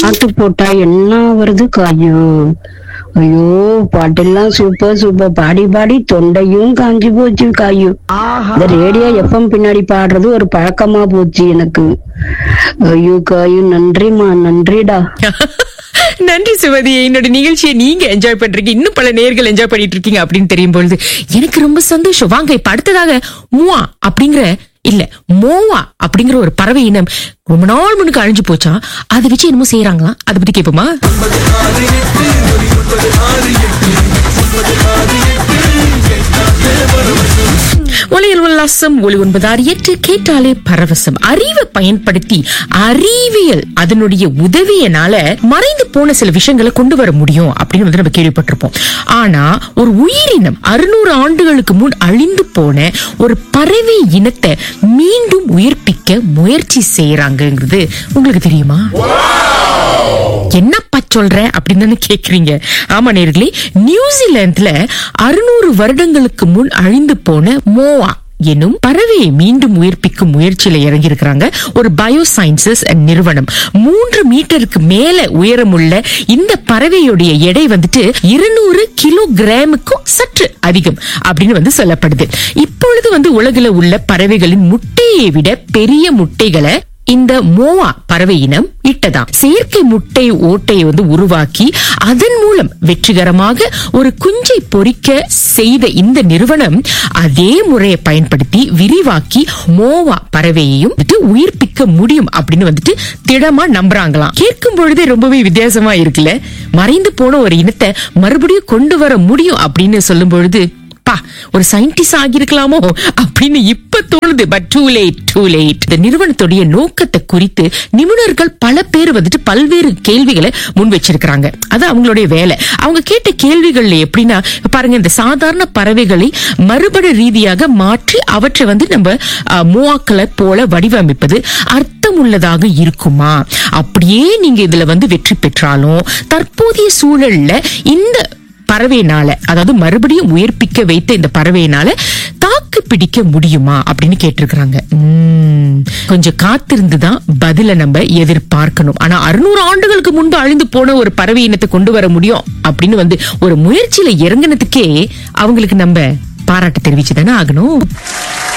பாட்டு போட்டா என்ன வருது காயு ஐயோ பாட்டெல்லாம் சூப்பர் சூப்பர் பாடி பாடி தொண்டையும் காஞ்சி போச்சு காயு இந்த ரேடியோ எஃப்எம் பின்னாடி பாடுறது ஒரு பழக்கமா போச்சு எனக்கு ஐயோ காயு நன்றிமா நன்றிடா நன்றி சுமதி என்னோட நிகழ்ச்சியை நீங்க என்ஜாய் பண்றீங்க இன்னும் பல நேர்கள் என்ஜாய் பண்ணிட்டு இருக்கீங்க அப்படின்னு தெரியும் பொழுது எனக்கு ரொம்ப சந்தோஷம் வாங்க இப்ப அடுத்ததாக மூவா அப்படிங்கிற இல்ல மோவா அப்படிங்கிற ஒரு பறவை இனம் ரொம்ப நாள் முன்னுக்கு அழிஞ்சு போச்சா அதை வச்சு என்னமோ செய்யறாங்களாம் அதை பத்தி கேட்போமா ஒளியல் உல்லாசம் ஒளி ஒன்பதாறு எட்டு கேட்டாலே பரவசம் அறிவை பயன்படுத்தி அறிவியல் அதனுடைய உதவியனால மறைந்து போன சில விஷயங்களை கொண்டு வர முடியும் அப்படின்னு வந்து நம்ம கேள்விப்பட்டிருப்போம் ஆனா ஒரு உயிரினம் அறுநூறு ஆண்டுகளுக்கு முன் அழிந்து போன ஒரு பறவை இனத்தை மீண்டும் உயிர்ப்பிக்க முயற்சி செய்யறாங்கிறது உங்களுக்கு தெரியுமா என்னப்பா சொல்ற அப்படின்னு தானே கேக்குறீங்க ஆமா நேர்களே நியூசிலாந்துல அறுநூறு வருடங்களுக்கு முன் அழிந்து போன மோவா எனும் பறவையை மீண்டும் உயிர்ப்பிக்கும் முயற்சியில இறங்கி இருக்கிறாங்க ஒரு பயோ சயின்சஸ் நிறுவனம் மூன்று மீட்டருக்கு மேல உயரமுள்ள இந்த பறவையுடைய எடை வந்துட்டு இருநூறு கிலோகிராமுக்கும் சற்று அதிகம் அப்படின்னு வந்து சொல்லப்படுது இப்பொழுது வந்து உலகில உள்ள பறவைகளின் முட்டையை விட பெரிய முட்டைகளை இந்த மோவா பறவை இனம் இட்டதாம் செயற்கை முட்டை ஓட்டை வந்து உருவாக்கி அதன் மூலம் வெற்றிகரமாக ஒரு குஞ்சை பொறிக்க செய்த இந்த நிறுவனம் அதே முறையை பயன்படுத்தி விரிவாக்கி மோவா பறவையையும் வந்துட்டு உயிர்ப்பிக்க முடியும் அப்படின்னு வந்துட்டு திடமா நம்புறாங்களாம் கேட்கும் பொழுதே ரொம்பவே வித்தியாசமா இருக்குல்ல மறைந்து போன ஒரு இனத்தை மறுபடியும் கொண்டு வர முடியும் அப்படின்னு சொல்லும் பொழுது பா ஒரு சயின்டிஸ்ட் ஆகியிருக்கலாமோ அப்படின்னு இப்ப தோணுது but too late too late இந்த நிறுவனத்துடைய நோக்கத்தை குறித்து நிபுணர்கள் பல பேர் வந்துட்டு பல்வேறு கேள்விகளை முன் வச்சிருக்கிறாங்க அது அவங்களுடைய வேலை அவங்க கேட்ட கேள்விகள்ல எப்படின்னா இப்ப பாருங்க இந்த சாதாரண பறவைகளை மறுபடி ரீதியாக மாற்றி அவற்றை வந்து நம்ம அஹ், மோவாக்களை போல வடிவமைப்பது அர்த்தம் உள்ளதாக இருக்குமா அப்படியே நீங்க இதுல வந்து வெற்றி பெற்றாலும் தற்போதைய சூழல்ல இந்த பறவையினால அதாவது மறுபடியும் உயிர்ப்பிக்க வைத்த இந்த பறவையினால தாக்கு பிடிக்க முடியுமா அப்படின்னு கேட்டிருக்கிறாங்க உம், கொஞ்சம் காத்திருந்துதான் பதில நம்ம எதிர்பார்க்கணும் ஆனா அறுநூறு ஆண்டுகளுக்கு முன்பு அழிந்து போன ஒரு பறவை இனத்தை கொண்டு வர முடியும் அப்படின்னு வந்து ஒரு முயற்சியில இறங்குனதுக்கே அவங்களுக்கு நம்ம பாராட்டு தெரிவிச்சுதானே ஆகணும்